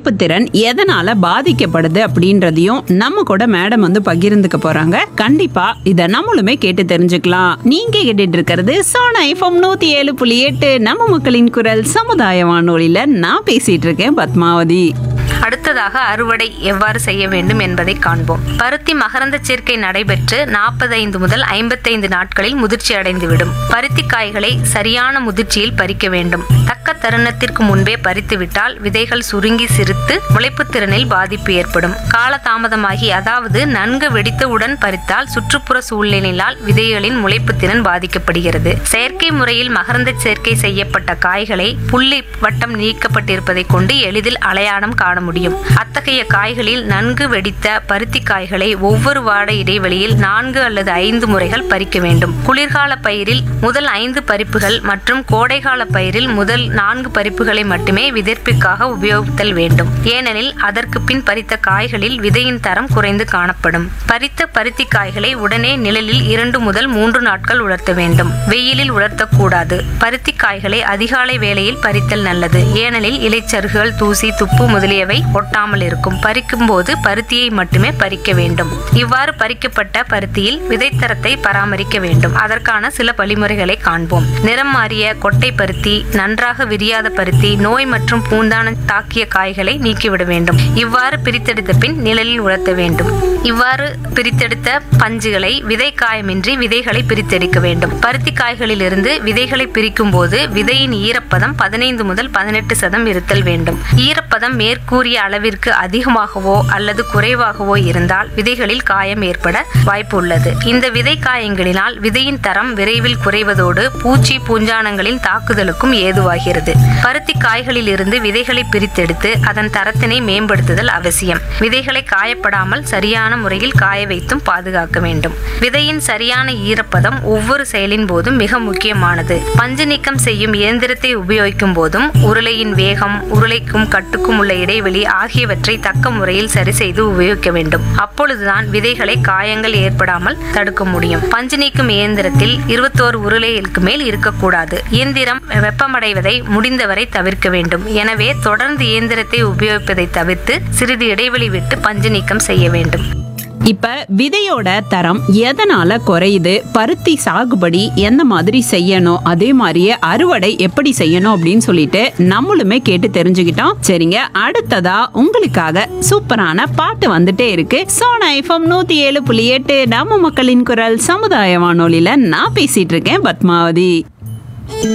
முளைப்பு திறன் எதனால பாதிக்கப்படுது அப்படின்றதையும் நம்ம கூட மேடம் வந்து பகிர்ந்துக்க போறாங்க கண்டிப்பா இத நம்மளுமே கேட்டு தெரிஞ்சுக்கலாம் நீங்க கேட்டுட்டு இருக்கிறது சோனா எஃப்எம் நூத்தி ஏழு புள்ளி எட்டு நம்ம மக்களின் குரல் சமுதாய வானொலியில நான் பேசிட்டு இருக்கேன் பத்மாவதி அடுத்ததாக அறுவடை எவ்வாறு செய்ய வேண்டும் என்பதை காண்போம் பருத்தி மகரந்த சேர்க்கை நடைபெற்று நாற்பத்தைந்து முதல் ஐம்பத்தைந்து நாட்களில் முதிர்ச்சி அடைந்துவிடும் பருத்தி காய்களை சரியான முதிர்ச்சியில் பறிக்க வேண்டும் தக்க தருணத்திற்கு முன்பே பறித்துவிட்டால் விதைகள் சுருங்கி சிறுத்து முளைப்புத் திறனில் பாதிப்பு ஏற்படும் காலதாமதமாகி அதாவது நன்கு வெடித்தவுடன் பறித்தால் சுற்றுப்புற சூழ்நிலையால் விதைகளின் முளைப்புத் திறன் பாதிக்கப்படுகிறது செயற்கை முறையில் மகரந்த சேர்க்கை செய்யப்பட்ட காய்களை புள்ளி வட்டம் நீக்கப்பட்டிருப்பதை கொண்டு எளிதில் அடையாளம் காண முடியும் அத்தகைய காய்களில் நன்கு வெடித்த பருத்தி காய்களை ஒவ்வொரு வாட இடைவெளியில் நான்கு அல்லது ஐந்து முறைகள் பறிக்க வேண்டும் குளிர்கால பயிரில் முதல் ஐந்து பறிப்புகள் மற்றும் கோடைகால பயிரில் முதல் நான்கு பறிப்புகளை மட்டுமே விதைப்பிற்காக உபயோகித்தல் வேண்டும் ஏனெனில் அதற்கு பின் பறித்த காய்களில் விதையின் தரம் குறைந்து காணப்படும் பறித்த பருத்தி காய்களை உடனே நிழலில் இரண்டு முதல் மூன்று நாட்கள் உலர்த்த வேண்டும் வெயிலில் உலர்த்தக்கூடாது பருத்தி காய்களை அதிகாலை வேளையில் பறித்தல் நல்லது ஏனெனில் இலைச்சருகுகள் தூசி துப்பு முதலியவை ஒட்டாமல் இருக்கும் பறிக்கும் போது பருத்தியை மட்டுமே பறிக்க வேண்டும் இவ்வாறு பறிக்கப்பட்ட பருத்தியில் விதைத்தரத்தை பராமரிக்க வேண்டும் அதற்கான சில வழிமுறைகளை காண்போம் நிறம் மாறிய கொட்டை பருத்தி நன்றாக விரியாத பருத்தி நோய் மற்றும் பூந்தான தாக்கிய காய்களை நீக்கிவிட வேண்டும் இவ்வாறு பிரித்தெடுத்த பின் நிழலில் உலர்த்த வேண்டும் இவ்வாறு பிரித்தெடுத்த பஞ்சுகளை விதை காயமின்றி விதைகளை பிரித்தெடுக்க வேண்டும் பருத்தி காய்களில் இருந்து விதைகளை பிரிக்கும் போது விதையின் ஈரப்பதம் பதினைந்து முதல் பதினெட்டு சதம் இருத்தல் வேண்டும் ஈரப்பதம் மேற்கூறிய அளவிற்கு அதிகமாகவோ அல்லது குறைவாகவோ இருந்தால் விதைகளில் காயம் ஏற்பட வாய்ப்பு உள்ளது இந்த விதை காயங்களினால் விதையின் தரம் விரைவில் குறைவதோடு பூச்சி பூஞ்சானங்களின் தாக்குதலுக்கும் ஏதுவாகிறது பருத்தி காய்களில் இருந்து விதைகளை பிரித்தெடுத்து அதன் தரத்தினை மேம்படுத்துதல் அவசியம் விதைகளை காயப்படாமல் சரியான முறையில் காய வைத்தும் பாதுகாக்க வேண்டும் விதையின் சரியான ஈரப்பதம் ஒவ்வொரு செயலின் போதும் மிக முக்கியமானது பஞ்சு நீக்கம் செய்யும் இயந்திரத்தை உபயோகிக்கும் போதும் உருளையின் வேகம் உருளைக்கும் கட்டுக்கும் உள்ள இடைவெளி ஆகியவற்றை தக்க முறையில் சரி செய்து உபயோகிக்க வேண்டும் அப்பொழுதுதான் விதைகளை காயங்கள் ஏற்படாமல் தடுக்க முடியும் பஞ்சு நீக்கும் இயந்திரத்தில் இருபத்தோரு உருளைகளுக்கு மேல் இருக்கக்கூடாது இயந்திரம் வெப்பமடைவதை முடிந்தவரை தவிர்க்க வேண்டும் எனவே தொடர்ந்து இயந்திரத்தை உபயோகிப்பதை தவிர்த்து சிறிது இடைவெளி விட்டு பஞ்சு நீக்கம் செய்ய வேண்டும் இப்ப விதையோட தரம் எதனால குறையுது பருத்தி சாகுபடி எந்த மாதிரி செய்யணும் அதே மாதிரியே அறுவடை எப்படி செய்யணும் அப்படின்னு சொல்லிட்டு நம்மளுமே கேட்டு தெரிஞ்சுக்கிட்டோம் சரிங்க அடுத்ததா உங்களுக்காக சூப்பரான பாட்டு வந்துட்டே இருக்கு சோனா எஃப்எம் நூத்தி ஏழு புள்ளி எட்டு நம்ம மக்களின் குரல் சமுதாய வானொலியில நான் பேசிட்டு இருக்கேன் பத்மாவதி